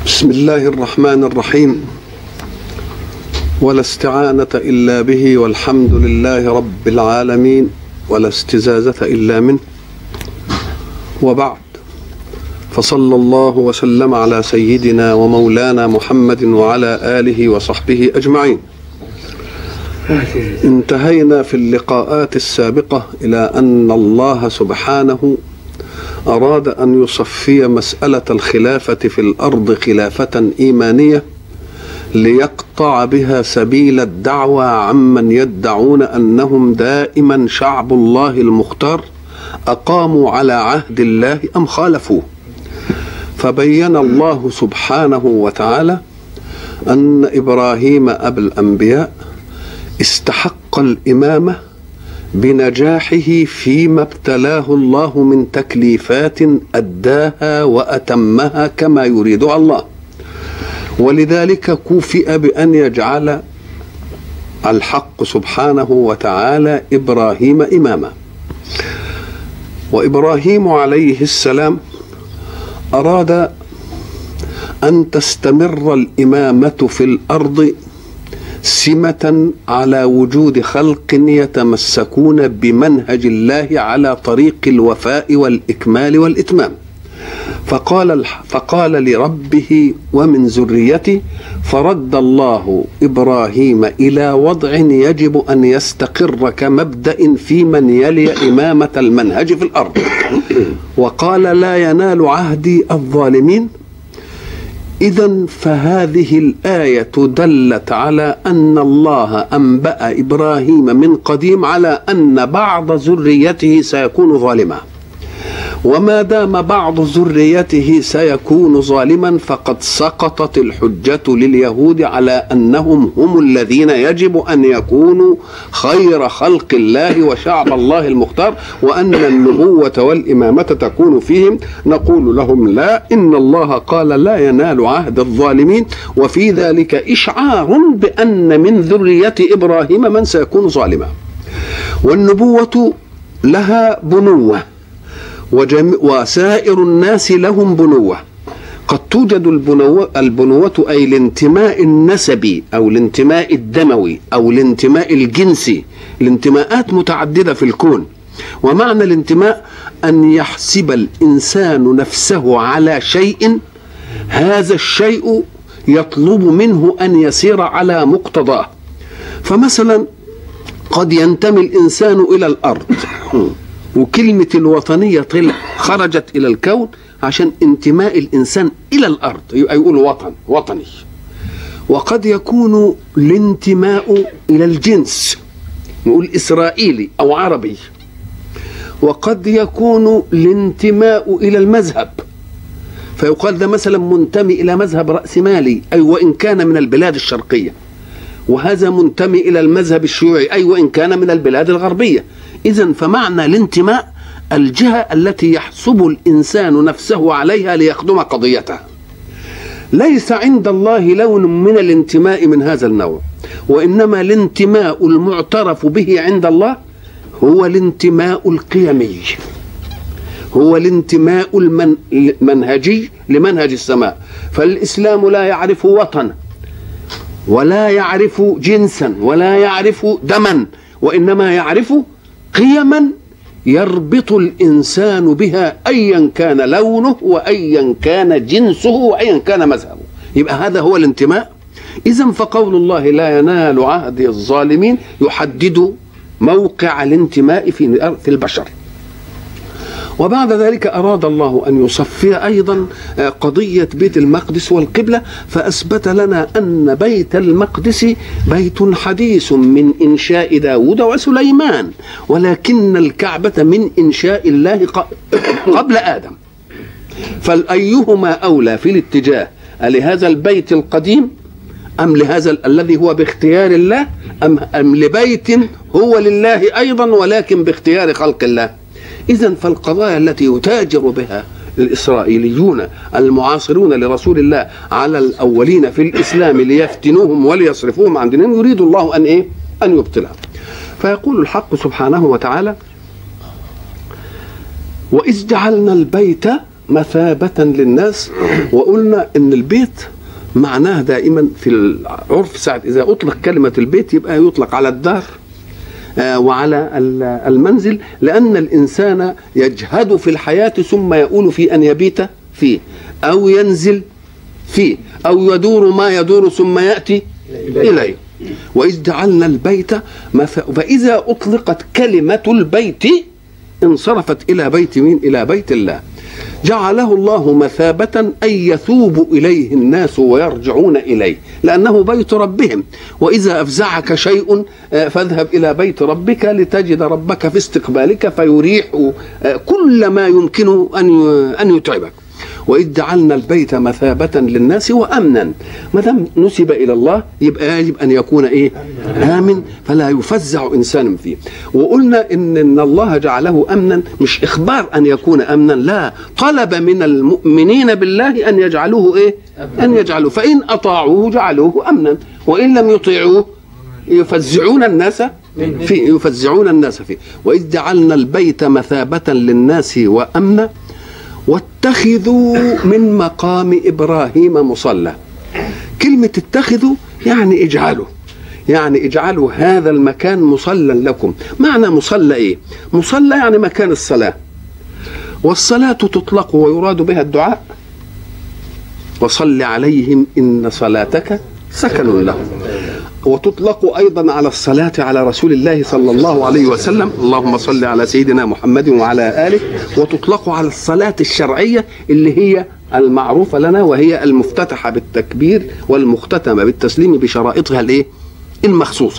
بسم الله الرحمن الرحيم ولا استعانة إلا به والحمد لله رب العالمين ولا استزازة إلا منه وبعد فصلى الله وسلم على سيدنا ومولانا محمد وعلى آله وصحبه أجمعين انتهينا في اللقاءات السابقة إلى أن الله سبحانه أراد أن يصفي مسألة الخلافة في الأرض خلافة إيمانية ليقطع بها سبيل الدعوى عمن يدعون أنهم دائما شعب الله المختار أقاموا على عهد الله أم خالفوه فبين الله سبحانه وتعالى أن إبراهيم أبا الأنبياء استحق الإمامة بنجاحه فيما ابتلاه الله من تكليفات اداها واتمها كما يريدها الله ولذلك كوفئ بان يجعل الحق سبحانه وتعالى ابراهيم اماما وابراهيم عليه السلام اراد ان تستمر الامامه في الارض سمة على وجود خلق يتمسكون بمنهج الله على طريق الوفاء والإكمال والإتمام فقال فقال لربه ومن ذريتي فرد الله ابراهيم الى وضع يجب ان يستقر كمبدا في من يلي امامه المنهج في الارض وقال لا ينال عهدي الظالمين إذا فهذه الآية دلت على أن الله أنبأ إبراهيم من قديم على أن بعض ذريته سيكون ظالما وما دام بعض ذريته سيكون ظالما فقد سقطت الحجة لليهود على أنهم هم الذين يجب أن يكونوا خير خلق الله وشعب الله المختار وأن النبوة والإمامة تكون فيهم نقول لهم لا إن الله قال لا ينال عهد الظالمين وفي ذلك إشعار بأن من ذرية إبراهيم من سيكون ظالما والنبوة لها بنوه وجم... وسائر الناس لهم بنوة قد توجد البنوة, البنوة أي الانتماء النسبي أو الانتماء الدموي أو الانتماء الجنسي الانتماءات متعددة في الكون ومعنى الانتماء أن يحسب الإنسان نفسه على شيء هذا الشيء يطلب منه أن يسير على مقتضاه فمثلا قد ينتمي الإنسان إلى الأرض وكلمة الوطنية طلع خرجت إلى الكون عشان انتماء الإنسان إلى الأرض يبقى يقول وطن وطني وقد يكون الانتماء إلى الجنس نقول إسرائيلي أو عربي وقد يكون الانتماء إلى المذهب فيقال ده مثلا منتمي إلى مذهب رأسمالي أي وإن كان من البلاد الشرقية وهذا منتمي إلى المذهب الشيوعي أي وإن كان من البلاد الغربية إذا فمعنى الانتماء الجهة التي يحسب الإنسان نفسه عليها ليخدم قضيته ليس عند الله لون من الانتماء من هذا النوع وإنما الانتماء المعترف به عند الله هو الانتماء القيمي هو الانتماء المنهجي لمنهج السماء فالإسلام لا يعرف وطن ولا يعرف جنسا ولا يعرف دما وإنما يعرف قيما يربط الانسان بها ايا كان لونه وايا كان جنسه وايا كان مذهبه يبقى هذا هو الانتماء اذا فقول الله لا ينال عهد الظالمين يحدد موقع الانتماء في في البشر وبعد ذلك أراد الله أن يصفي أيضا قضية بيت المقدس والقبلة فأثبت لنا أن بيت المقدس بيت حديث من إنشاء داود وسليمان ولكن الكعبة من إنشاء الله قبل آدم فالأيهما أولى في الاتجاه لهذا البيت القديم أم لهذا الذي هو باختيار الله أم, أم لبيت هو لله أيضا ولكن باختيار خلق الله إذا فالقضايا التي يتاجر بها الإسرائيليون المعاصرون لرسول الله على الأولين في الإسلام ليفتنوهم وليصرفوهم عن دينهم يريد الله أن إيه؟ أن يبطلها فيقول الحق سبحانه وتعالى وإذ جعلنا البيت مثابة للناس وقلنا ان البيت معناه دائما في العرف ساعة إذا أطلق كلمة البيت يبقى يطلق على الدار آه، وعلى المنزل لأن الإنسان يجهد في الحياة ثم يقول في أن يبيت فيه أو ينزل فيه أو يدور ما يدور ثم يأتي إليه وإذ جعلنا البيت فإذا أطلقت كلمة البيت انصرفت إلى بيت مين إلى بيت الله جعله الله مثابة أن يثوب إليه الناس ويرجعون إليه لأنه بيت ربهم وإذا أفزعك شيء آه، فاذهب إلى بيت ربك لتجد ربك في استقبالك فيريح آه، كل ما يمكن أن يتعبك وإذ جعلنا البيت مثابة للناس وأمنا ما دام نسب إلى الله يبقى يجب أن يكون إيه آمن فلا يفزع إنسان فيه وقلنا إن, إن الله جعله أمنا مش إخبار أن يكون أمنا لا طلب من المؤمنين بالله أن يجعلوه إيه أن يجعلوه فإن أطاعوه جعلوه أمنا وإن لم يطيعوه يفزعون الناس فيه يفزعون الناس فيه وإذ جعلنا البيت مثابة للناس وأمنا واتخذوا من مقام ابراهيم مصلى كلمه اتخذوا يعني اجعلوا يعني اجعلوا هذا المكان مصلى لكم معنى مصلى ايه مصلى يعني مكان الصلاه والصلاه تطلق ويراد بها الدعاء وصل عليهم ان صلاتك سكن لهم وتطلق ايضا على الصلاه على رسول الله صلى الله عليه وسلم اللهم صل على سيدنا محمد وعلى اله وتطلق على الصلاه الشرعيه اللي هي المعروفه لنا وهي المفتتحه بالتكبير والمختتمه بالتسليم بشرائطها الايه المخصوصه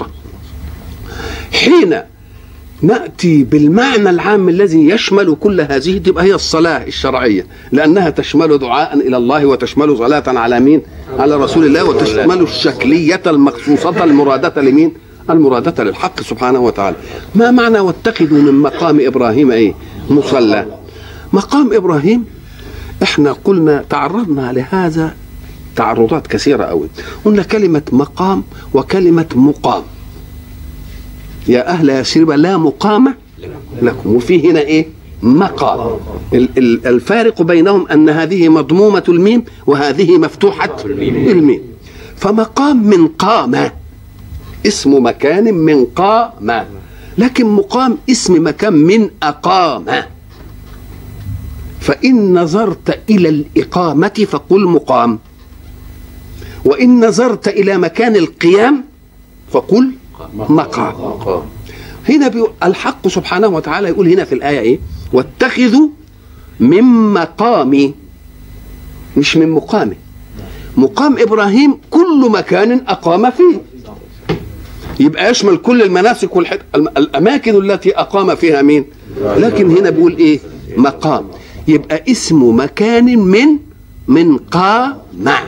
حين ناتي بالمعنى العام الذي يشمل كل هذه تبقى هي الصلاه الشرعيه لانها تشمل دعاء الى الله وتشمل صلاه على مين؟ على رسول الله وتشمل الشكليه المخصوصه المرادة لمين؟ المرادة للحق سبحانه وتعالى. ما معنى واتخذوا من مقام ابراهيم ايه؟ مصلى. مقام ابراهيم احنا قلنا تعرضنا لهذا تعرضات كثيره قوي. قلنا كلمه مقام وكلمه مقام. يا أهل يثرب لا مقام لكم وفي هنا إيه مقام الفارق بينهم أن هذه مضمومة الميم وهذه مفتوحة الميم فمقام من قام اسم مكان من قام لكن مقام اسم مكان من أقام فإن نظرت إلى الإقامة فقل مقام وإن نظرت إلى مكان القيام فقل مقام هنا بيقول الحق سبحانه وتعالى يقول هنا في الآية إيه واتخذوا من مقامي مش من مقامه مقام إبراهيم كل مكان أقام فيه يبقى يشمل كل المناسك والحد... الأماكن التي أقام فيها مين لكن هنا بيقول إيه مقام يبقى اسم مكان من من قام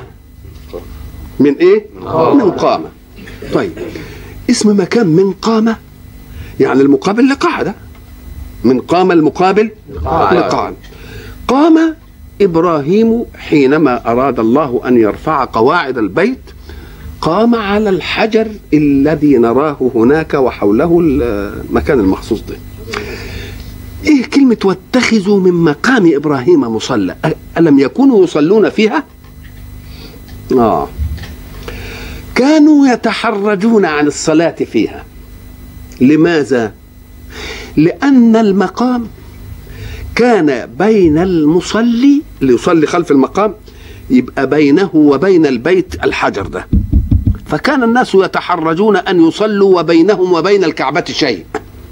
من إيه من قام طيب اسم مكان من قامة يعني المقابل لقاعدة من قام المقابل لقاعدة قام إبراهيم حينما أراد الله أن يرفع قواعد البيت قام على الحجر الذي نراه هناك وحوله المكان المخصوص ده ايه كلمة واتخذوا من مقام ابراهيم مصلى ألم يكونوا يصلون فيها؟ اه كانوا يتحرجون عن الصلاة فيها لماذا؟ لأن المقام كان بين المصلي اللي يصلي خلف المقام يبقى بينه وبين البيت الحجر ده فكان الناس يتحرجون أن يصلوا وبينهم وبين الكعبة شيء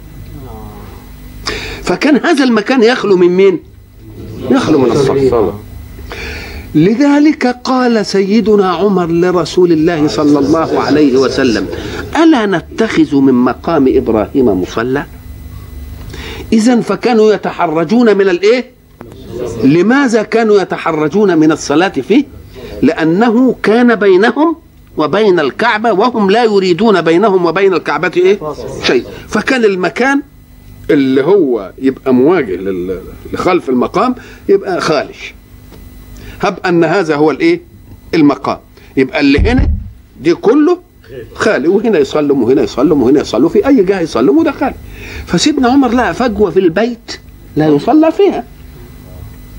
فكان هذا المكان يخلو من مين؟ يخلو من الصف لذلك قال سيدنا عمر لرسول الله صلى الله عليه وسلم الا نتخذ من مقام ابراهيم مصلى اذا فكانوا يتحرجون من الايه لماذا كانوا يتحرجون من الصلاه فيه لانه كان بينهم وبين الكعبه وهم لا يريدون بينهم وبين الكعبه ايه شيء فكان المكان اللي هو يبقى مواجه لخلف المقام يبقى خالش هب ان هذا هو الايه المقام يبقى اللي هنا دي كله خالي وهنا يصلم وهنا يصلم وهنا يصلوا في اي جهه يصلم وده خالي فسيدنا عمر لقى فجوه في البيت لا يصلى فيها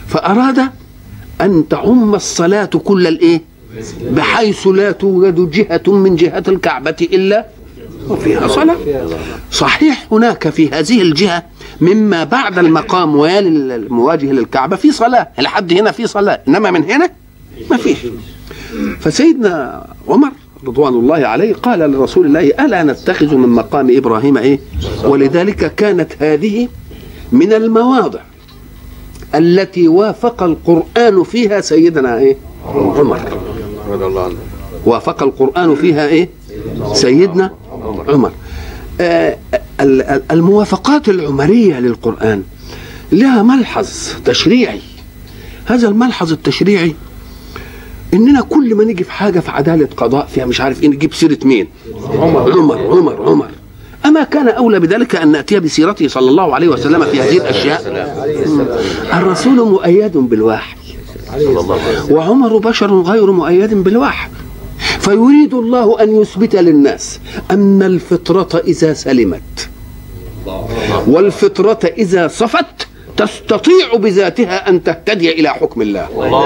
فأراد أن تعم الصلاة كل الإيه بحيث لا توجد جهة من جهات الكعبة إلا وفيها صلاة صحيح هناك في هذه الجهة مما بعد المقام ويلي المواجه للكعبة في صلاة لحد هنا في صلاة إنما من هنا ما فيش فسيدنا عمر رضوان الله عليه قال لرسول الله ألا نتخذ من مقام إبراهيم إيه ولذلك كانت هذه من المواضع التي وافق القرآن فيها سيدنا إيه عمر رضي الله عنه وافق القرآن فيها إيه سيدنا عمر آه ال- ال- الموافقات العمرية للقرآن لها ملحظ تشريعي هذا الملحظ التشريعي اننا كل ما نيجي في حاجه في عداله قضاء فيها مش عارف ايه نجيب سيره مين عمر عمر عمر عمر اما كان اولى بذلك ان ناتي بسيرته صلى الله عليه وسلم في هذه الاشياء الرسول مؤيد بالوحي صلى الله عليه وسلم وعمر بشر غير مؤيد بالوحي فيريد الله ان يثبت للناس ان الفطره اذا سلمت والفطره اذا صفت تستطيع بذاتها ان تهتدي الى حكم الله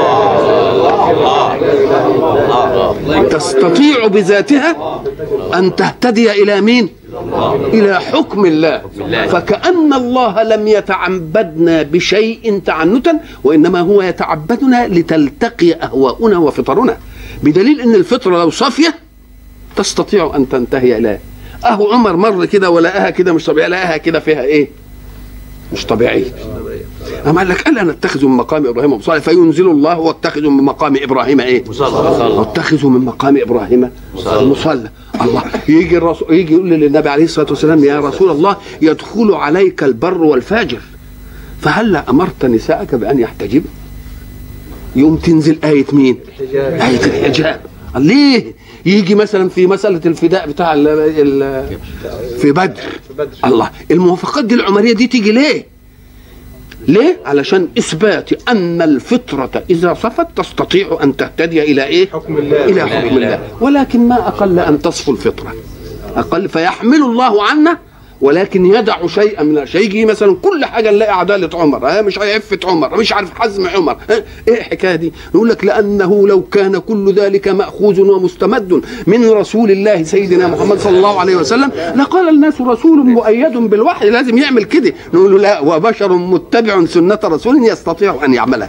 تستطيع بذاتها ان تهتدي الى مين الى حكم الله فكأن الله لم يتعبدنا بشيء تعنتا وانما هو يتعبدنا لتلتقي اهواؤنا وفطرنا بدليل ان الفطره لو صافيه تستطيع ان تنتهي اليه اهو عمر مر كده ولقاها كده مش طبيعيه لقاها كده فيها ايه مش طبيعيه أما قال لك الا نتخذ من مقام ابراهيم مصلى فينزل الله واتخذوا من مقام ابراهيم ايه مصلى مصلى واتخذوا من مقام ابراهيم مصلى. مصلى الله يجي الرسول يجي يقول للنبي عليه الصلاه والسلام يا رسول الله يدخل عليك البر والفاجر فهل امرت نساءك بان يحتجب يوم تنزل آية مين؟ آية الحجاب ليه؟ يجي مثلا في مسألة الفداء بتاع ال ال في بدر الله الموافقات دي العمرية دي تيجي ليه؟ ليه؟ علشان إثبات أن الفطرة إذا صفت تستطيع أن تهتدي إلى إيه؟ حكم الله. إلى حكم الله ولكن ما أقل أن تصفو الفطرة أقل فيحمل الله عنا ولكن يدع شيئا من الشيء يجي مثلا كل حاجه نلاقي عداله عمر ها مش عفه عمر مش عارف حزم عمر ها ايه الحكايه دي نقول لك لانه لو كان كل ذلك ماخوذ ومستمد من رسول الله سيدنا محمد صلى الله عليه وسلم لقال الناس رسول مؤيد بالوحي لازم يعمل كده نقول له لا وبشر متبع سنه رسول يستطيع ان يعملها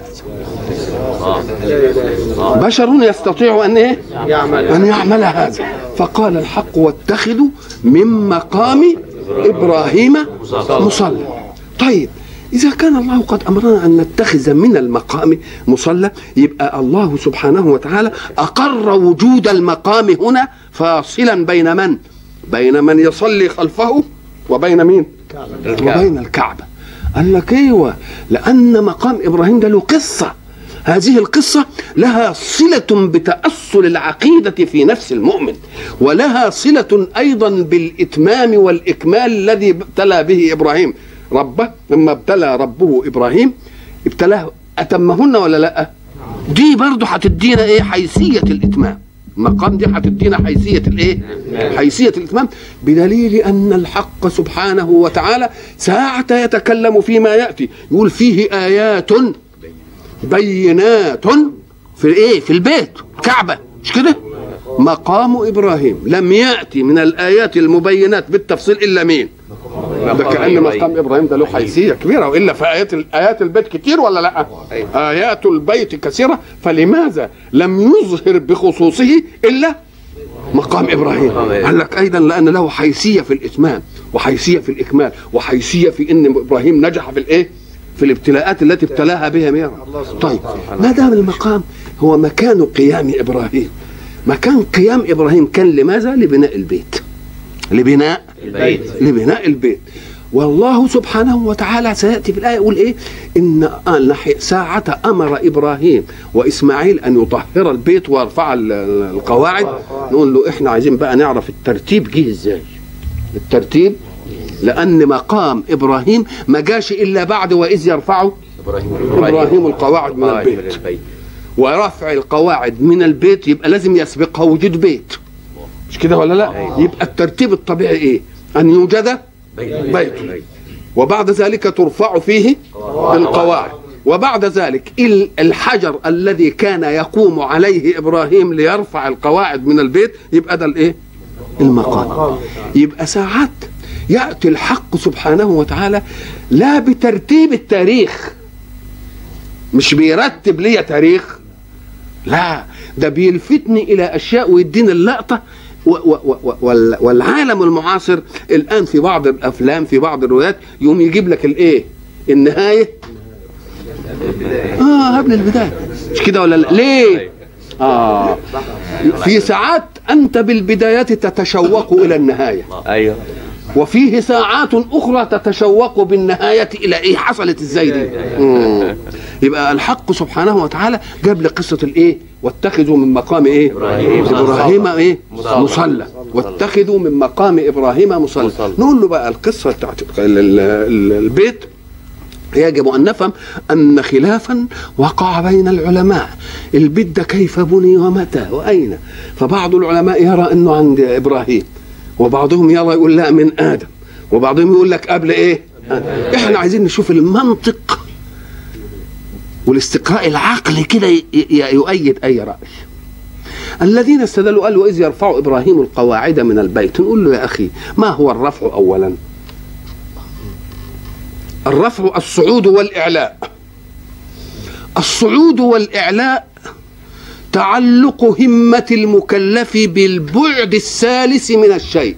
بشر يستطيع ان ايه يعمل أن يعمل هذا فقال الحق واتخذوا من مقام إبراهيم مصلى طيب إذا كان الله قد أمرنا أن نتخذ من المقام مصلى يبقى الله سبحانه وتعالى أقر وجود المقام هنا فاصلا بين من؟ بين من يصلي خلفه وبين مين؟ وبين الكعبة قال لك ايوه لان مقام ابراهيم ده له قصه هذه القصه لها صله بتاصل العقيده في نفس المؤمن ولها صله ايضا بالاتمام والاكمال الذي ابتلى به ابراهيم ربه لما ابتلى ربه ابراهيم ابتلاه اتمهن ولا لا دي برضه هتدينا ايه حيثيه الاتمام المقام دي هتدينا حيثيه الايه حيثيه الاتمام بدليل ان الحق سبحانه وتعالى ساعه يتكلم فيما ياتي يقول فيه ايات بينات في ايه في البيت كعبه مش كده مقام ابراهيم لم ياتي من الايات المبينات بالتفصيل الا مين ده كان مقام ابراهيم ده له حيثيه كبيره والا في ايات ايات البيت كتير ولا لا؟ ايات البيت كثيره فلماذا لم يظهر بخصوصه الا مقام ابراهيم قال لك ايضا لان له حيثيه في الاتمام وحيثيه في الاكمال وحيثيه في ان ابراهيم نجح في الايه؟ في الابتلاءات التي ابتلاها بها ميرا طيب ما دام المقام هو مكان قيام ابراهيم مكان قيام ابراهيم كان لماذا؟ لبناء البيت لبناء البيت لبناء البيت والله سبحانه وتعالى سياتي في الايه يقول ايه ان نحي- ساعه امر ابراهيم واسماعيل ان يطهر البيت ويرفع ال- ال- القواعد نقول له احنا عايزين بقى نعرف الترتيب جه ازاي الترتيب لان مقام ابراهيم ما جاش الا بعد واذ يرفعه ابراهيم ابراهيم القواعد من قواعد البيت البيت ورفع القواعد من البيت يبقى لازم يسبقها وجود بيت مش كده ولا لا يبقى الترتيب الطبيعي ايه ان يوجد بيت وبعد ذلك ترفع فيه القواعد وبعد ذلك الحجر الذي كان يقوم عليه ابراهيم ليرفع القواعد من البيت يبقى ده الايه المقام يبقى ساعات ياتي الحق سبحانه وتعالى لا بترتيب التاريخ مش بيرتب لي تاريخ لا ده بيلفتني الى اشياء ويديني اللقطه و و و والعالم المعاصر الان في بعض الافلام في بعض الروايات يقوم يجيب لك الايه النهايه اه قبل البدايه مش كده ولا لا ليه اه في ساعات انت بالبدايات تتشوق الى النهايه ايوه وفيه ساعات اخرى تتشوق بالنهايه الى ايه حصلت ازاي دي مم. يبقى الحق سبحانه وتعالى جاب لي قصه الايه واتخذوا من مقام ايه إبراهيم ابراهيم ايه مصلى. مصلى واتخذوا من مقام ابراهيم مصلى مصلى. نقول له بقى القصه بتاعت ال- ال- ال- البيت يجب ان نفهم ان خلافا وقع بين العلماء البيت ده كيف بني ومتى واين فبعض العلماء يرى انه عند ابراهيم وبعضهم يرى يقول لا من ادم وبعضهم يقول لك قبل ايه آدم. احنا عايزين نشوف المنطق والاستقراء العقلي كده ي- ي- يؤيد اي راي الذين استدلوا قالوا واذ يرفع ابراهيم القواعد من البيت نقول له يا اخي ما هو الرفع اولا الرفع الصعود والإعلاء الصعود والإعلاء تعلق همة المكلف بالبعد الثالث من الشيء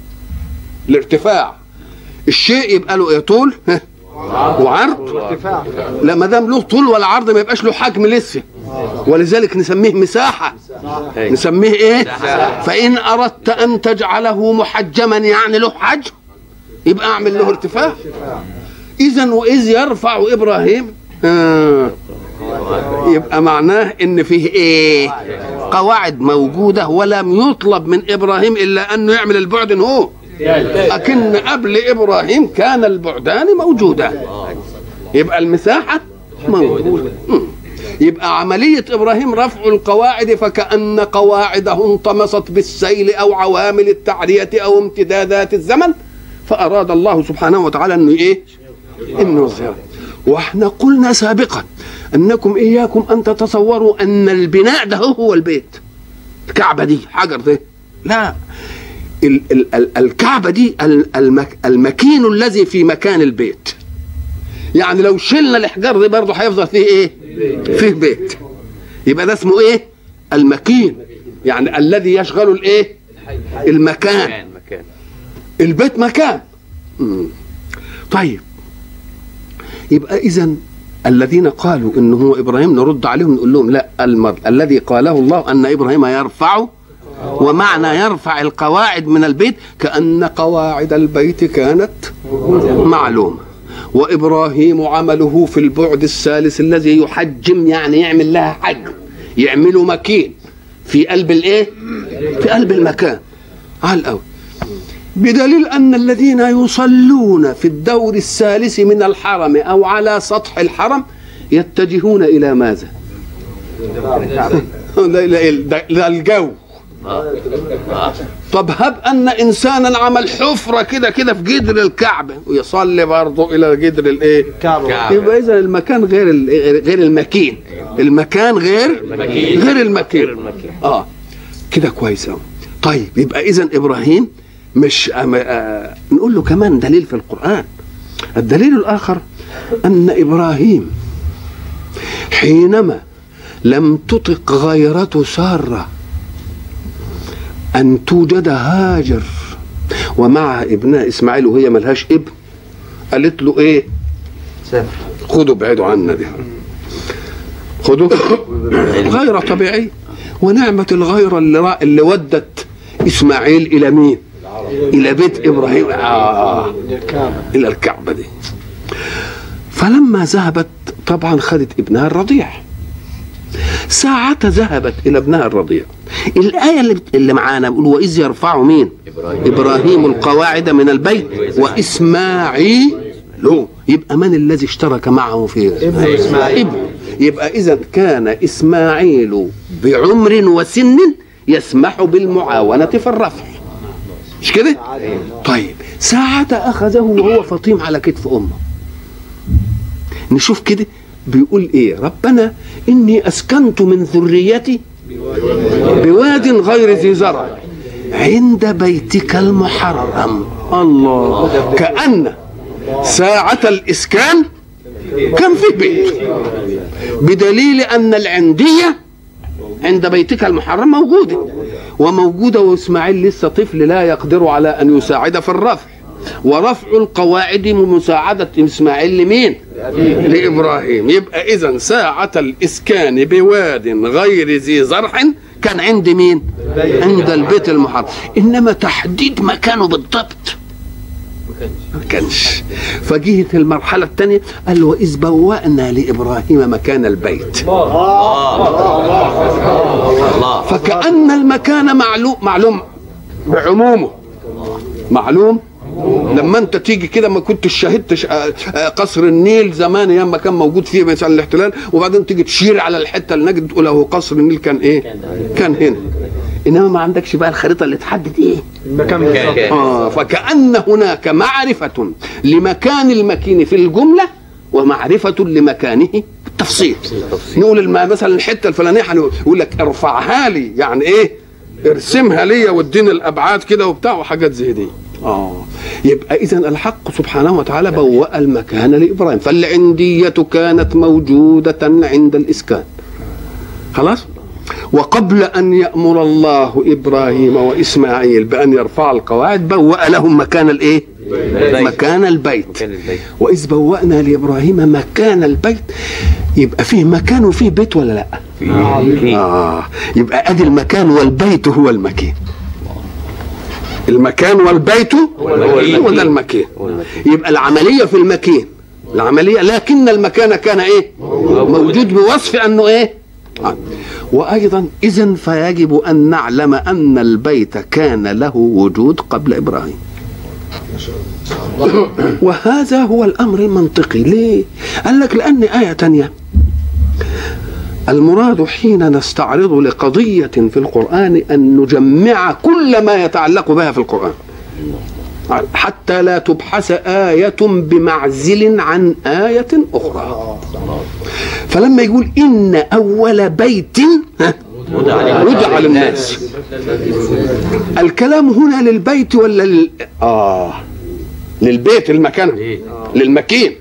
الارتفاع الشيء يبقى له ايه طول ها، وعرض لا ما دام له طول ولا عرض ما يبقاش له حجم لسه ولذلك نسميه مساحه نسميه ايه فان اردت ان تجعله محجما يعني له حجم يبقى اعمل له ارتفاع اذا واذ يرفع ابراهيم آه يبقى معناه ان فيه ايه قواعد موجوده ولم يطلب من ابراهيم الا انه يعمل البعد هو لكن قبل ابراهيم كان البعدان موجودان يبقى المساحه موجوده مم. يبقى عملية إبراهيم رفع القواعد فكأن قواعده انطمست بالسيل أو عوامل التعرية أو امتدادات الزمن فأراد الله سبحانه وتعالى أنه إيه؟ انه يظهر واحنا قلنا سابقا انكم اياكم ان تتصوروا ان البناء ده هو البيت الكعبه دي حجر ده لا ال ال ال الكعبه دي ال- المك المكين الذي في مكان البيت يعني لو شلنا الاحجار دي برضه هيفضل فيه ايه فيه بيت يبقى ده اسمه ايه المكين يعني الذي يشغل الايه المكان مكان مكان البيت مكان مم. طيب يبقى اذا الذين قالوا انه هو ابراهيم نرد عليهم نقول لهم لا المر... الذي قاله الله ان ابراهيم يرفع ومعنى يرفع القواعد من البيت كان قواعد البيت كانت معلومه وابراهيم عمله في البعد الثالث الذي يحجم يعني يعمل لها حجم يعمله مكين في قلب الايه في قلب المكان على الاول بدليل أن الذين يصلون في الدور الثالث من الحرم أو على سطح الحرم يتجهون إلى ماذا؟ لا- لا- ده ده الجو طب هب أن إنسانا عمل حفرة كده كده في جدر الكعبة ويصلي برضه إلى جدر الإيه؟ كعبة. يبقى إذا المكان غير ال- غير المكين المكان غير المكين. غير المكين غير المكين. اه كده كويس قوي طيب يبقى اذا ابراهيم مش أم... آه نقول له كمان دليل في القران الدليل الاخر ان ابراهيم حينما لم تطق غيرة ساره ان توجد هاجر ومعها ابنها اسماعيل وهي ملهاش ابن قالت له ايه خدوا ابعدوا عنا دي خدوا غير طبيعية ونعمة الغيرة اللي, را... اللي ودت إسماعيل إلى مين إلى بيت إبراهيم آه. إلى الكعبة دي فلما ذهبت طبعا خدت ابنها الرضيع ساعة ذهبت إلى ابنها الرضيع الآية اللي, اللي معانا بيقول وإذ يرفع مين إبراهيم. إبراهيم القواعد من البيت وإسماعيل له يبقى من الذي اشترك معه في ابن إسماعيل. ابن يبقى إذا كان إسماعيل بعمر وسن يسمح بالمعاونة في الرفع مش كده؟ طيب ساعة أخذه وهو فطيم على كتف أمه نشوف كده بيقول ايه ربنا اني اسكنت من ذريتي بواد غير ذي زرع عند بيتك المحرم الله كأن ساعة الإسكان كان في بيت بدليل أن العندية عند بيتك المحرم موجودة وموجودة وإسماعيل لسه طفل لا يقدر على أن يساعد في الرفع ورفع القواعد مساعدة إسماعيل لمين؟ لإبراهيم يبقى إذا ساعة الإسكان بواد غير ذي زرع كان عند مين؟ عند البيت المحرم إنما تحديد مكانه بالضبط ما كانش فجهت المرحلة الثانية قال وإذ بوأنا لإبراهيم مكان البيت فكأن المكان معلوم معلوم بعمومه معلوم لما انت تيجي كده ما كنتش شاهدت قصر النيل زمان ايام ما كان موجود فيه مثلا الاحتلال وبعدين تيجي تشير على الحته اللي نجد تقول اهو قصر النيل كان ايه؟ كان هنا انما ما عندكش بقى الخريطه اللي تحدد ايه؟ المكان اه فكأن هناك معرفة لمكان المكين في الجملة ومعرفة لمكانه بالتفصيل نقول الم- مثلا الحتة الفلانية هنقول لك ارفعها لي يعني ايه ارسمها لي واديني الابعاد كده وبتاع وحاجات زي دي اه يبقى اذا الحق سبحانه وتعالى بوأ المكان لابراهيم فالعندية كانت موجودة عند الاسكان خلاص وقبل ان يامر الله ابراهيم واسماعيل بان يرفع القواعد بوأ لهم مكان الايه مكان البيت مكان البيت. واذ بوأنا لابراهيم مكان البيت يبقى فيه مكان وفيه بيت ولا لا اه يبقى ادي المكان والبيت هو المكان المكان والبيت هو ده المكان يبقى العمليه في المكان العمليه لكن المكان كان ايه موجود بوصف انه ايه آه. وايضا اذا فيجب ان نعلم ان البيت كان له وجود قبل ابراهيم وهذا هو الامر المنطقي ليه قال لك لان ايه تانية المراد حين نستعرض لقضية في القرآن أن نجمع كل ما يتعلق بها في القرآن حتى لا تبحث آية بمعزل عن آية أخرى فلما يقول إن أول بيت ها، وضع للناس الكلام هنا للبيت ولا لل... آه للبيت المكان للمكين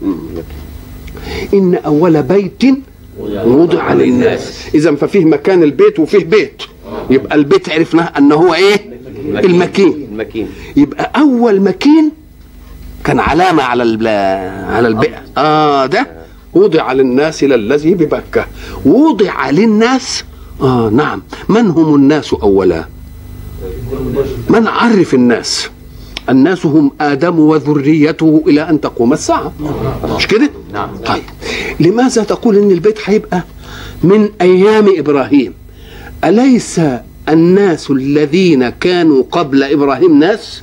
إن أول بيت وضع للناس إذا ففيه مكان البيت وفيه بيت يبقى البيت عرفناه أنه هو إيه المكين المكين يبقى اول مكين كان علامه على الب... على البئر اه ده وضع للناس للذي ببكه وضع للناس اه نعم من هم الناس اولا من عرف الناس الناس هم ادم وذريته الى ان تقوم الساعه مش كده نعم. طيب لماذا تقول ان البيت هيبقى من ايام ابراهيم اليس الناس الذين كانوا قبل ابراهيم ناس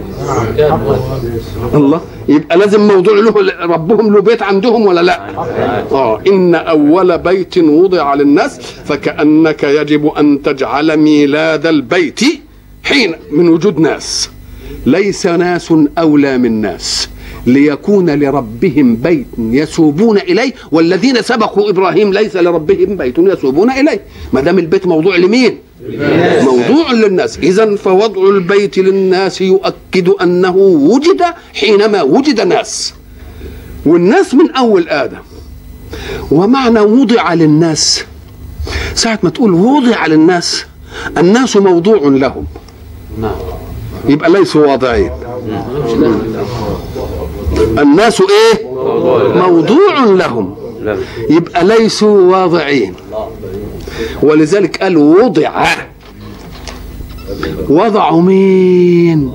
الله يبقى لازم موضوع له ربهم له بيت عندهم ولا لا اه ان اول بيت وضع للناس فكانك يجب ان تجعل ميلاد البيت حين من وجود ناس ليس ناس اولى من ناس ليكون لربهم بيت يسوبون اليه والذين سبقوا ابراهيم ليس لربهم بيت يسوبون اليه ما دام البيت موضوع لمين موضوع للناس اذا فوضع البيت للناس يؤكد انه وجد حينما وجد ناس والناس من اول ادم ومعنى وضع للناس ساعة ما تقول وضع للناس الناس موضوع لهم يبقى ليسوا واضعين الناس ايه موضوع لهم لا يبقى ليسوا واضعين ولذلك قال وضع وضعوا مين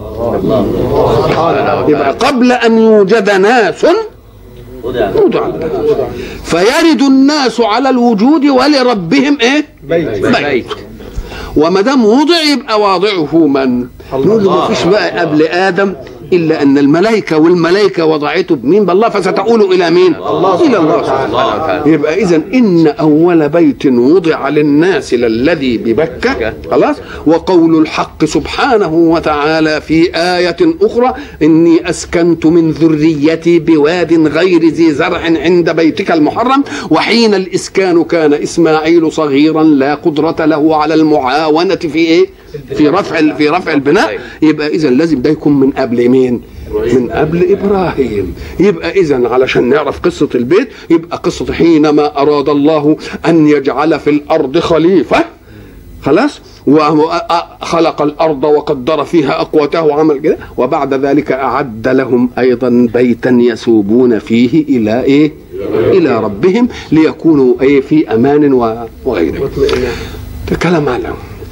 يبقى قبل ان يوجد ناس وضع فيرد الناس على الوجود ولربهم ايه بيت وما دام وضع يبقى واضعه من نقول له مفيش بقى قبل ادم الا ان الملائكه والملائكه وضعته بمين بالله فستؤول الى مين الله الى الله سبحانه وتعالى. يبقى اذا ان اول بيت وضع للناس للذي ببكه خلاص وقول الحق سبحانه وتعالى في ايه اخرى اني اسكنت من ذريتي بواد غير ذي زرع عند بيتك المحرم وحين الاسكان كان اسماعيل صغيرا لا قدره له على المعاونه في ايه في رفع في رفع البناء يبقى اذا لازم ده يكون من قبل مين من قبل ابراهيم يبقى اذا علشان نعرف قصه البيت يبقى قصه حينما اراد الله ان يجعل في الارض خليفه خلاص وخلق الارض وقدر فيها اقوته وعمل كده وبعد ذلك اعد لهم ايضا بيتا يسوبون فيه الى ايه الى ربهم ليكونوا ايه في امان و- وغيره ده كلام على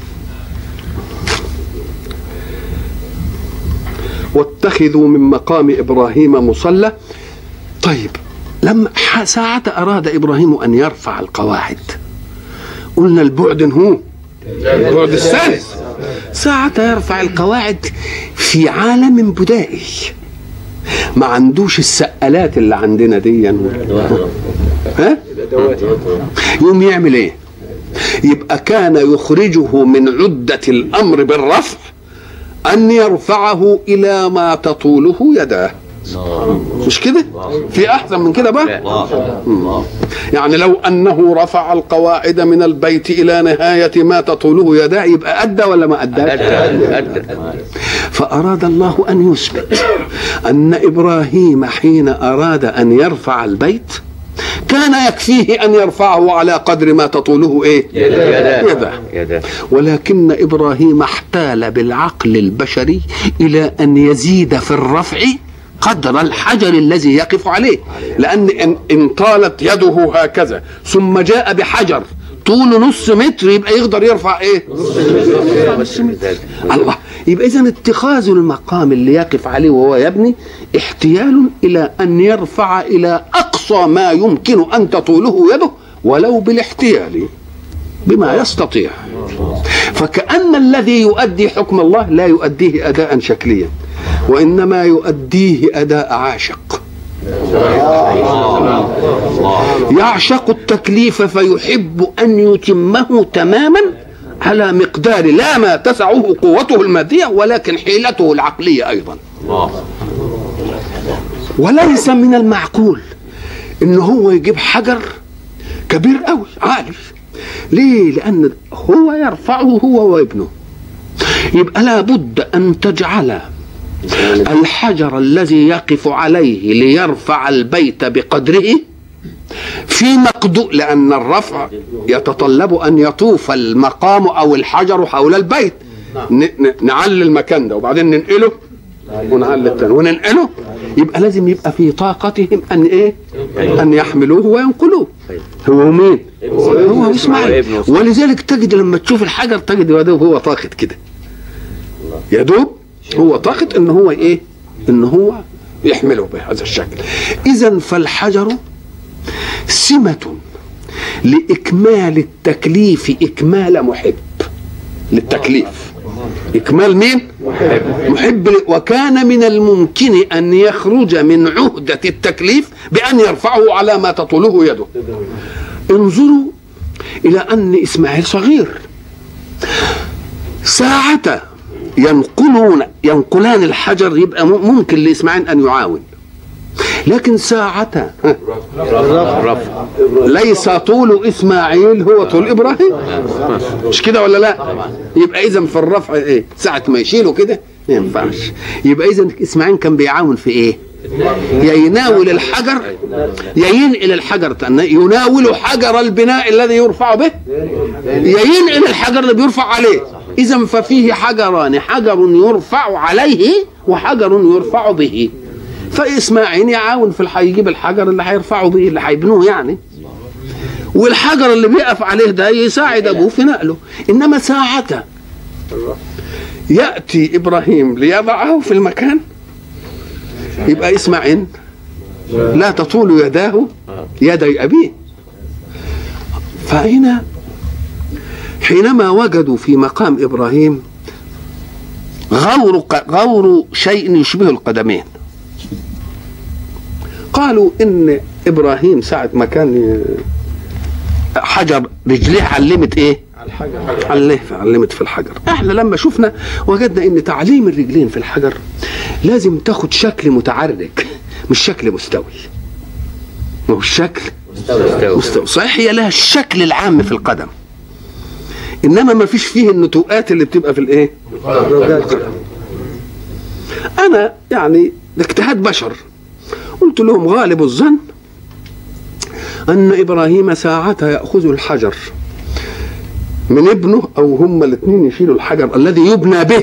واتخذوا من مقام ابراهيم مصلى طيب لما ح- ساعة أراد إبراهيم أن يرفع القواعد قلنا البعد هو البعد الثالث ساعة يرفع القواعد في عالم بدائي ما عندوش السقالات اللي عندنا دي ها يوم يعمل ايه يبقى كان يخرجه من عدة الأمر بالرفع أن يرفعه إلى ما تطوله يداه مش كده في أحسن من كده بقى يعني لو أنه رفع القواعد من البيت إلى نهاية ما تطوله يداه يبقى أدى ولا ما أدى أدى أدى فأراد الله أن يثبت أن إبراهيم حين أراد أن يرفع البيت كان يكفيه أن يرفعه على قدر ما تطوله إيه يدا يده يدا ولكن إبراهيم احتال بالعقل البشري إلى أن يزيد في الرفع قدر الحجر الذي يقف عليه لأن إن, إن طالت يده هكذا ثم جاء بحجر طوله نص متر يبقى يقدر يرفع ايه بس ذلك الله يبقى اذا اتخاذ المقام اللي يقف عليه وهو يبني احتيال الى ان يرفع الى اقصى ما يمكن ان تطوله يده ولو بالاحتيال بما يستطيع فكأن الذي يؤدي حكم الله لا يؤديه أداء شكليا وإنما يؤديه أداء عاشق يعشق التكليف فيحب أن يتمه تماما على مقدار لا ما تسعه قوته المادية ولكن حيلته العقلية أيضا وليس من المعقول ان هو يجيب حجر كبير قوي عالي ليه لان هو يرفعه هو وابنه يبقى لابد ان تجعل الحجر الذي يقف عليه ليرفع البيت بقدره في مقدور لان الرفع يتطلب ان يطوف المقام او الحجر حول البيت ن- ن- نعلي المكان ده وبعدين ننقله ونعلي الثاني وننقله يبقى لازم يبقى في طاقتهم ان ايه ان يحملوه وينقلوه هو مين هو اسماعيل ولذلك تجد لما تشوف الحجر تجد يا دوب هو طاقت كده يا دوب هو طاقت ان هو ايه ان هو يحمله بهذا الشكل اذا فالحجر سمة لإكمال التكليف إكمال محب للتكليف إكمال مين؟ محب, محب ل- وكان من الممكن أن يخرج من عهدة التكليف بأن يرفعه على ما تطوله يده انظروا إلى أن إسماعيل صغير ساعة ينقلون ينقلان الحجر يبقى م- ممكن لإسماعيل أن يعاون لكن ساعة ها، رفع ليس طول اسماعيل هو طول ابراهيم مش كده ولا لا يبقى اذا في الرفع ايه ساعه ما يشيله كده ما ينفعش يبقى اذا اسماعيل كان بيعاون في ايه يا يناول الحجر يا ينقل الحجر تاني. يناول حجر البناء الذي يرفع به يا ينقل الحجر اللي بيرفع عليه اذا ففيه حجران حجر يرفع عليه وحجر يرفع به فاسماعيل يعاون في الح... يجيب الحجر اللي هيرفعه به اللي هيبنوه يعني والحجر اللي بيقف عليه ده يساعد ابوه في نقله انما ساعة ياتي ابراهيم ليضعه في المكان يبقى اسماعيل لا تطول يداه يدي ابيه فهنا حينما وجدوا في مقام ابراهيم غور ق- غور شيء يشبه القدمين قالوا ان ابراهيم ساعه ما كان ي- حجر رجليه علمت ايه عليه علمت في الحجر احنا لما شفنا وجدنا ان تعليم الرجلين في الحجر لازم تاخد شكل متعرج مش شكل مستوي ما هو الشكل استوى مستوى صحيح هي لها الشكل العام في القدم انما ما فيش فيه النتوءات اللي بتبقى في الايه انا يعني ده اجتهاد بشر قلت لهم غالب الظن ان ابراهيم ساعتها ياخذ الحجر من ابنه او هما الاثنين يشيلوا الحجر الذي يبنى به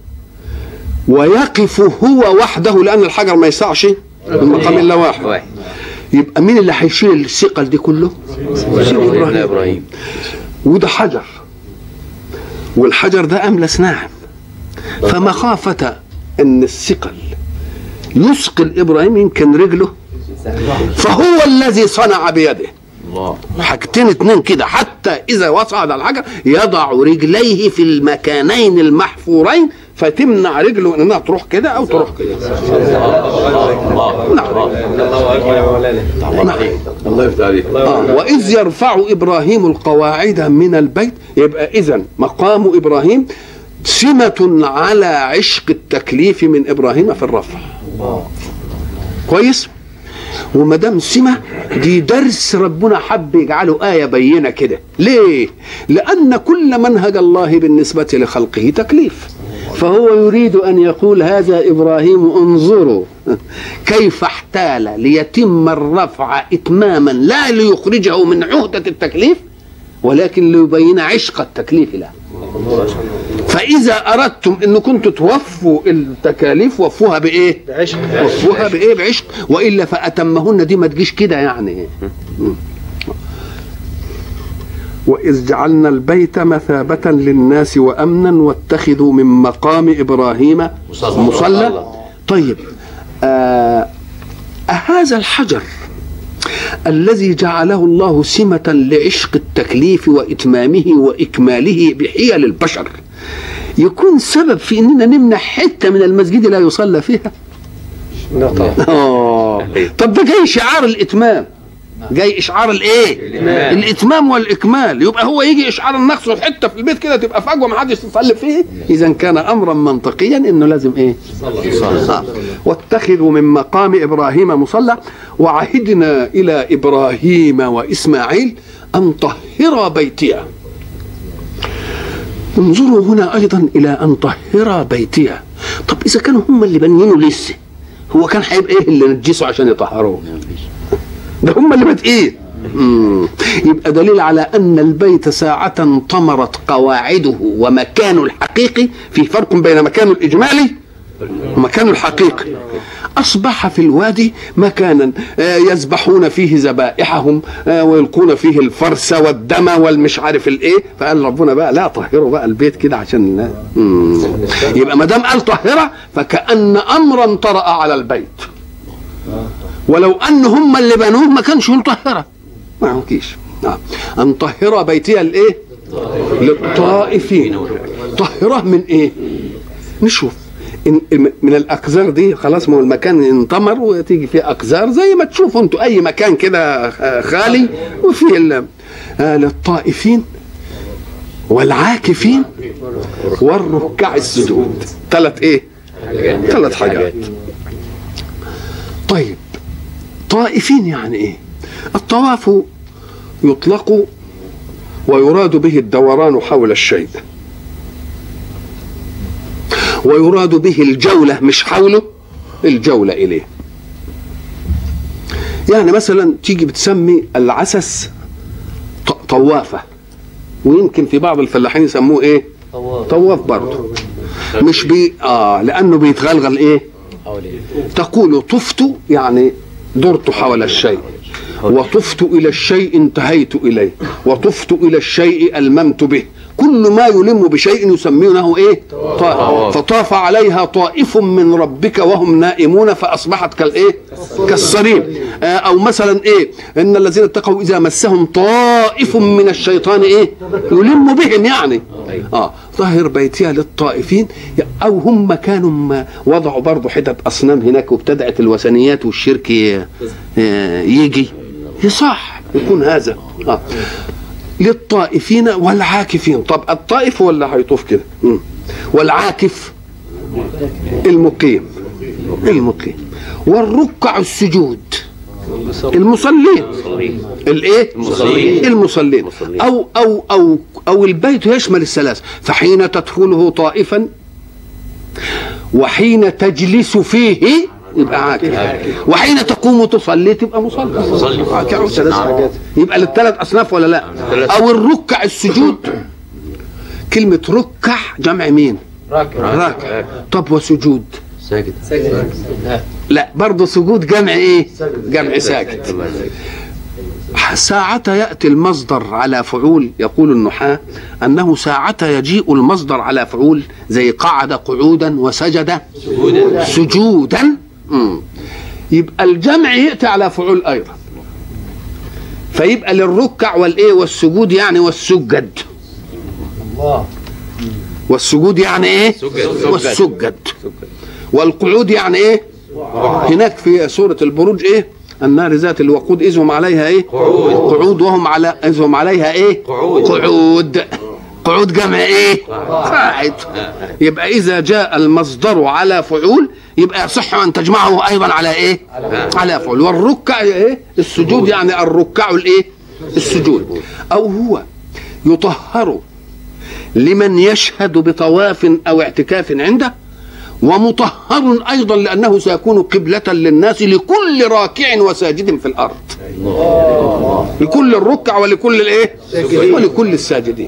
ويقف هو وحده لان الحجر ما يسعش من مقام الا واحد واحد يبقى مين اللي هيشيل الثقل دي كله؟ يشيل سيدنا ابراهيم ابراهيم وده حجر والحجر ده املس ناعم فمخافة ان الثقل يثقل ابراهيم يمكن رجله فهو الذي صنع بيده الله حاجتين اتنين كده حتى اذا وصعد على الحجر يضع رجليه في المكانين المحفورين فتمنع رجله انها تروح كده او تروح كده نعم نعم الله يفتح عليك آه. وإذ يرفع إبراهيم القواعد من البيت يبقى إذا مقام إبراهيم سمة على عشق التكليف من إبراهيم في الرفع كويس وما دام سمة دي درس ربنا حب يجعله آية بينة كده ليه؟ لأن كل منهج الله بالنسبة لخلقه تكليف فهو يريد أن يقول هذا إبراهيم انظروا كيف احتال ليتم الرفع إتماما لا ليخرجه من عهدة التكليف ولكن ليبين عشق التكليف له فإذا أردتم أن كنتم توفوا التكاليف وفوها بإيه؟ بعشق وفوها بإيه؟ بعشق وإلا فأتمهن دي ما تجيش كده يعني مم. وإذ جعلنا البيت مثابة للناس وأمنا واتخذوا من مقام إبراهيم مصلى. مصلى طيب آه هذا الحجر الذي جعله الله سمة لعشق التكليف وإتمامه وإكماله بحيل البشر يكون سبب في اننا نمنع حته من المسجد لا يصلى فيها آه. طب ده جاي شعار الاتمام جاي اشعار الايه الإتمام. الاتمام والاكمال يبقى هو يجي اشعار النقص في حته في البيت كده تبقى فجوه ما حدش يصلي فيه اذا كان امرا منطقيا انه لازم ايه آه. واتخذوا من مقام ابراهيم مصلى وعهدنا الى ابراهيم واسماعيل ان طهرا بيتي انظروا هنا ايضا الى ان طهرا بيتي طب اذا كانوا هم اللي بنينه لسه هو كان هيبقى ايه اللي نجسوا عشان يطهروه ده هم اللي بادئين مم. يبقى دليل على ان البيت ساعة طمرت قواعده ومكانه الحقيقي في فرق بين مكانه الاجمالي ومكانه الحقيقي اصبح في الوادي مكانا آه، يذبحون فيه ذبائحهم آه، ويلقون فيه الفرس والدم والمش عارف الايه فقال ربنا بقى لا طهروا بقى البيت كده عشان مم. يبقى ما دام قال طهره فكان امرا طرا على البيت ولو ان هم اللي بنوه ما كانش مطهره ما يمكنش نعم ان طهر بيتي الايه للطائفين طهره من ايه نشوف إن من الاقذار دي خلاص ما هو المكان انطمر وتيجي فيه اقذار زي ما تشوفوا انتوا اي مكان كده خالي وفيه ال- آه، للطائفين والعاكفين والركع السجود ثلاث ايه ثلاث حاجات طيب طائفين يعني ايه الطواف يطلق ويراد به الدوران حول الشيء ويراد به الجولة مش حوله الجولة إليه يعني مثلا تيجي بتسمي العسس ط- طوافة ويمكن في بعض الفلاحين يسموه ايه طواف برضه مش بي اه لانه بيتغلغل ايه تقول طفت يعني درت حول الشيء وطفت الى الشيء انتهيت اليه وطفت الى الشيء الممت به كل ما يلم بشيء يسمونه ايه طائف فطاف عليها طائف من ربك وهم نائمون فاصبحت كالايه كالصريم آه او مثلا ايه ان الذين اتقوا اذا مسهم طائف من الشيطان ايه يلم بهم يعني اه طهر بيتها للطائفين او هم كانوا ما وضعوا برضه حتت اصنام هناك وابتدات الوثنيات والشرك ي- يجي يصح يكون هذا آه. للطائفين والعاكفين طب الطائف هو اللي هيطوف كده مم. والعاكف المقيم المقيم والركع السجود المصلين الايه المصلين. المصلين المصلين. او او او او البيت يشمل الثلاث فحين تدخله طائفا وحين تجلس فيه يبقى عاكف وحين تقوم تصلي تبقى مصلي مصلي. عاكف ثلاث نعم. حاجات يبقى للثلاث اصناف ولا لا ثلاث. او الركع السجود كلمه ركع جمع مين راكع طب وسجود ساجد لا برضه سجود جمع ايه جمع ساجد ساعة يأتي المصدر على فعول يقول النحاة أنه ساعة يجيء المصدر على فعول زي قعد قعودا وسجد سجودا سجودا مم. يبقى الجمع يأتي على فعول أيضا فيبقى للركع والإيه والسجود يعني والسجد والسجود يعني إيه سجد. والسجد والقعود يعني إيه هناك في سورة البروج إيه النار ذات الوقود إذ هم عليها إيه قعود. قعود وهم على إذ هم عليها إيه قعود. قعود قعود جمع إيه قاعد يبقى إذا جاء المصدر على فعول يبقى يصح أن تجمعه أيضا على إيه على فعول والركع إيه السجود يعني الركع الإيه السجود أو هو يطهر لمن يشهد بطواف أو اعتكاف عنده ومطهر ايضا لانه سيكون قبله للناس لكل راكع وساجد في الارض لكل الركع ولكل الايه ولكل الساجدين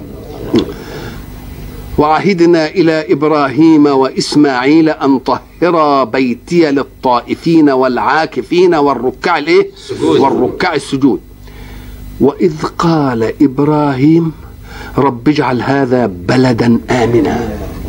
وعهدنا الى ابراهيم واسماعيل ان طهرا بيتي للطائفين والعاكفين والركع الايه السجود. والركع السجود واذ قال ابراهيم رب اجعل هذا بلدا امنا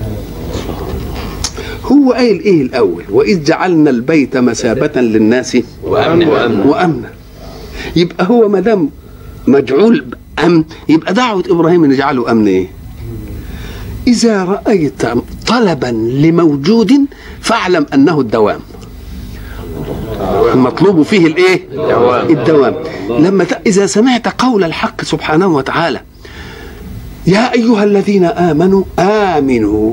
هو قايل ايه الاول واذ جعلنا البيت مثابه للناس وامن وامن وامنا يبقى هو ما دام مجعول امن يبقى دعوه ابراهيم ان يجعله امن ايه اذا رايت طلبا لموجود فاعلم انه الدوام المطلوب فيه الايه الدوام. الدوام لما ت... اذا سمعت قول الحق سبحانه وتعالى يا ايها الذين امنوا امنوا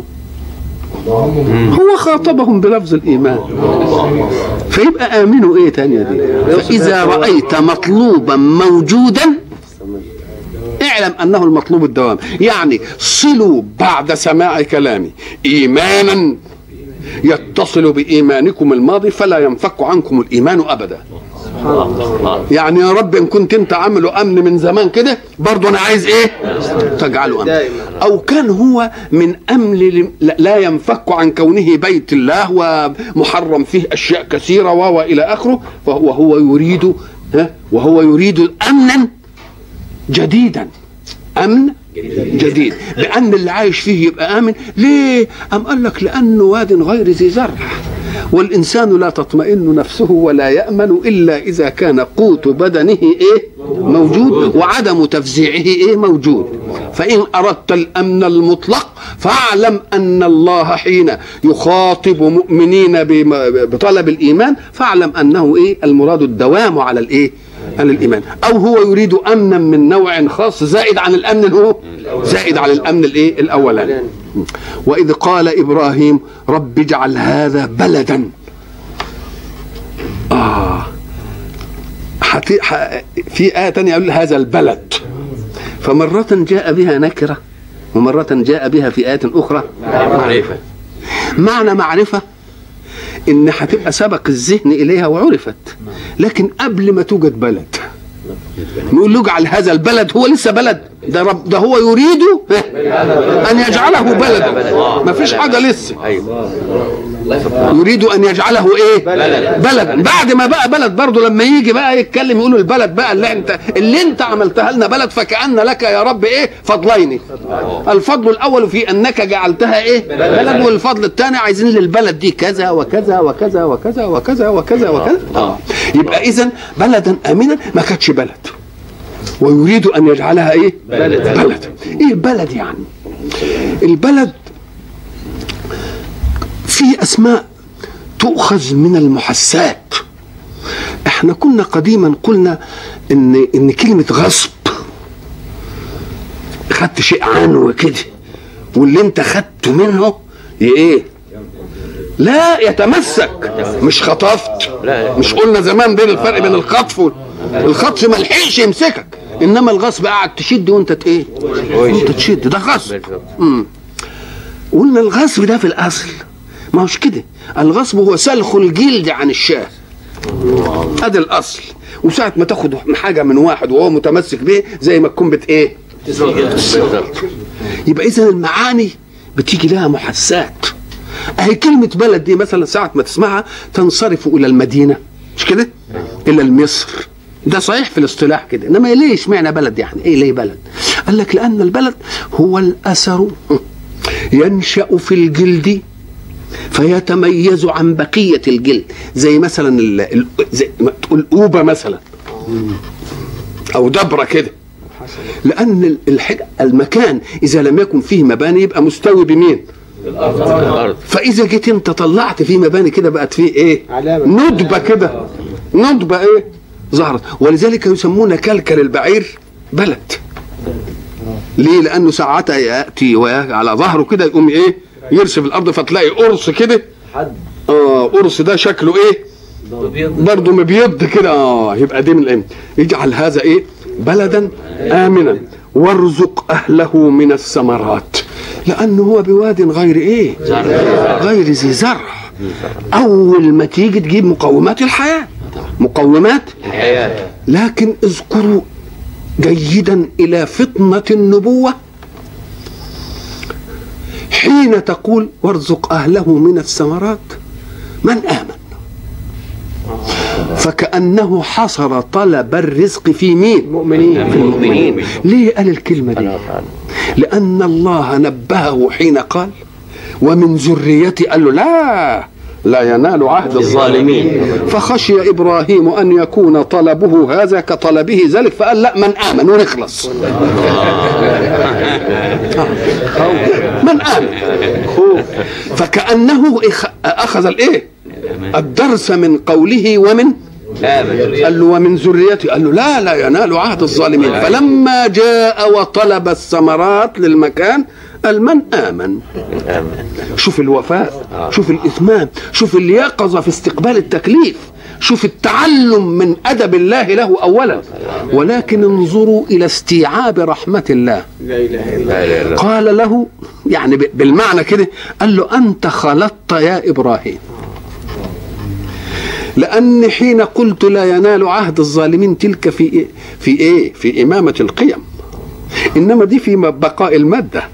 هو خاطبهم بلفظ الايمان فيبقى امنوا ايه تانية دي فاذا رايت مطلوبا موجودا اعلم انه المطلوب الدوام يعني صلوا بعد سماع كلامي ايمانا يتصل بايمانكم الماضي فلا ينفك عنكم الايمان ابدا يعني يا رب ان كنت انت عامله امن من زمان كده برضه انا عايز ايه تجعله امن او كان هو من امن لم- لا- لا ينفك عن كونه بيت الله ومحرم فيه اشياء كثيره و الى اخره فهو هو يريد ها وهو يريد امنا جديدا امن جديد لان اللي عايش فيه يبقى امن ليه ام قال لك لانه واد غير ذي زرع والانسان لا تطمئن نفسه ولا يامن الا اذا كان قوت بدنه ايه موجود وعدم تفزيعه ايه موجود فان اردت الامن المطلق فاعلم ان الله حين يخاطب مؤمنين بم- بطلب الايمان فاعلم انه ايه المراد الدوام على الايه على الايمان او هو يريد امنا من نوع خاص زائد عن الامن هو زائد على الامن الايه الاولاني واذ قال ابراهيم رب اجعل هذا بلدا اه حتي ح... في آية تانية يقول هذا البلد فمرة جاء بها نكرة ومرة جاء بها في آية أخرى معرفة معنى معرفة إن هتبقى سبق الذهن إليها وعرفت لكن قبل ما توجد بلد نقول له اجعل هذا البلد هو لسه بلد ده رب ده هو يريد ان يجعله بلدا ما فيش حاجه لسه ايوه يريد ان يجعله ايه بلدا بعد ما بقى بلد برضه لما يجي بقى يتكلم يقول البلد بقى اللي انت اللي انت عملتها لنا بلد فكأن لك يا رب ايه فضلين الفضل الاول في انك جعلتها ايه بلد والفضل الثاني عايزين للبلد دي كذا وكذا وكذا وكذا وكذا وكذا وكذا آه. يبقى اذا بلدا امنا ما كانتش بلد ويريد ان يجعلها ايه بلد. بلد ايه بلد يعني البلد في اسماء تؤخذ من المحسات احنا كنا قديما قلنا ان ان كلمه غصب خدت شيء عنه كده واللي انت خدته منه ي- ايه لا يتمسك مش خطفت لا. مش قلنا زمان بين الفرق بين الخطف وال- الخطف ما لحقش يمسكك انما الغصب قاعد تشد وانت ت- ايه وانت تشد ده غصب بالظبط. مم. قلنا الغصب ده في الاصل ما هوش كده الغصب هو سلخ الجلد عن الشاه ادي الاصل وساعة ما تاخد حاجة من واحد وهو متمسك بيه زي ما تكون بت ايه بالظبط يبقى اذا المعاني بتيجي لها محسات اهي كلمة بلد دي مثلا ساعة ما تسمعها تنصرف الى المدينة مش كده الى المصر ده صحيح في الاصطلاح كده انما ليه اشمعنى بلد يعني ايه ليه بلد قال لك لان البلد هو الاثر ينشا في الجلد فيتميز عن بقيه الجلد زي مثلا ال- ال- زي ما تقول اوبه مثلا او دبره كده لان ال- الحج... المكان اذا لم يكن فيه مباني يبقى مستوي بمين الارض فاذا جيت انت طلعت فيه مباني كده بقت فيه ايه علامة. ندبه كده ندبه ايه ظهرت ولذلك يسمون كلكل البعير بلد ليه لانه ساعتها ياتي ويا- على ظهره كده يقوم ايه يرسم الارض فتلاقي قرص كده اه قرص ده شكله ايه برضه مبيض كده اه يبقى دي من الام يجعل هذا ايه بلدا امنا وارزق اهله من الثمرات لانه هو بواد غير ايه غير ذي زرع اول ما تيجي تجيب مقومات الحياه مقومات الحياه لكن اذكروا جيدا الى فطنه النبوه حين تقول وارزق اهله من الثمرات من امن فكانه حصر طلب الرزق في مين مؤمنين في المؤمنين ليه قال الكلمه دي لان الله نبهه حين قال ومن ذريتي قال له لا لا ينال عهد الظالمين فخشي ابراهيم ان يكون طلبه هذا كطلبه ذلك فقال لا من امن ونخلص من امن فكانه إخ- اخذ الايه الدرس من قوله ومن امن قال له ومن ذريتي قال له لا لا ينال عهد الظالمين فلما جاء وطلب الثمرات للمكان قال من آمن امن شوف الوفاء شوف الإتمام شوف اليقظة في استقبال التكليف شوف التعلم من أدب الله له أولا ولكن انظروا إلى استيعاب رحمة الله لا اله الا لا اله الا الله قال له يعني ب- بالمعنى كده قال له أنت خلطت يا إبراهيم لأن حين قلت لا ينال عهد الظالمين تلك في إيه؟ في إيه؟ في إمامة القيم إنما دي في بقاء المادة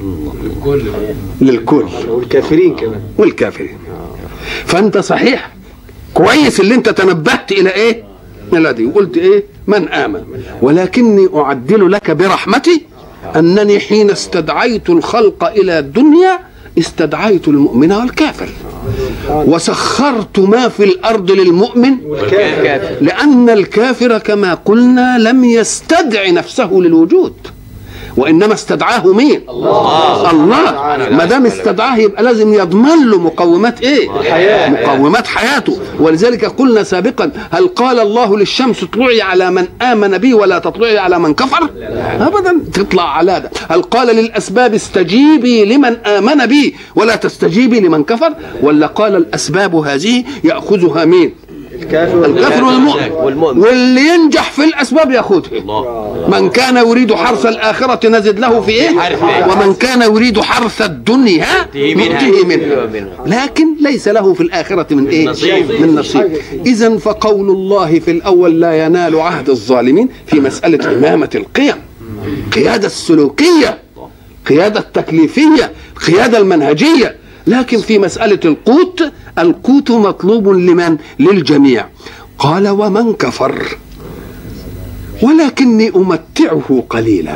للكل والكافرين كمان والكافرين فأنت صحيح كويس اللي أنت تنبهت إلى إيه؟ إلى دي وقلت إيه؟ من آمن ولكني أعدل لك برحمتي أنني حين استدعيت الخلق إلى الدنيا استدعيت المؤمن والكافر وسخرت ما في الأرض للمؤمن والكافر لأن الكافر كما قلنا لم يستدع نفسه للوجود وإنما استدعاه مين؟ الله الله ما دام استدعاه يبقى لازم يضمن له مقومات إيه؟ الحياة. مقومات حياته ولذلك قلنا سابقا هل قال الله للشمس اطلعي على من آمن بي ولا تطلعي على من كفر؟ أبدا تطلع على ده هل قال للأسباب استجيبي لمن آمن بي ولا تستجيبي لمن كفر؟ ولا قال الأسباب هذه يأخذها مين؟ الكافر الكافر والمؤمن والمؤمن. واللي ينجح في الاسباب ياخذها الله من كان يريد حرث الآخرة نزد له في إيه حرثه. ومن كان يريد حرث الدنيا نؤتيه منها. نؤتيه منها منها. لكن ليس له في الآخرة من إيه نصيب. من نصيب إذا فقول الله في الأول لا ينال عهد الظالمين في مسألة إمامة القيم قيادة السلوكية قيادة التكليفية قيادة المنهجية لكن في مسألة القوت القوت مطلوب لمن للجميع قال ومن كفر ولكني أمتعه قليلا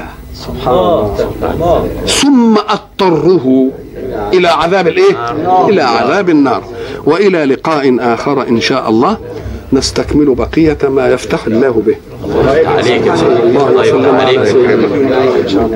ثم أضطره إلى عذاب الإيه؟ إلى عذاب النار وإلى لقاء آخر إن شاء الله نستكمل بقية ما يفتح الله به عليك الله الله وسلم يفتح على عليك سيدنا محمد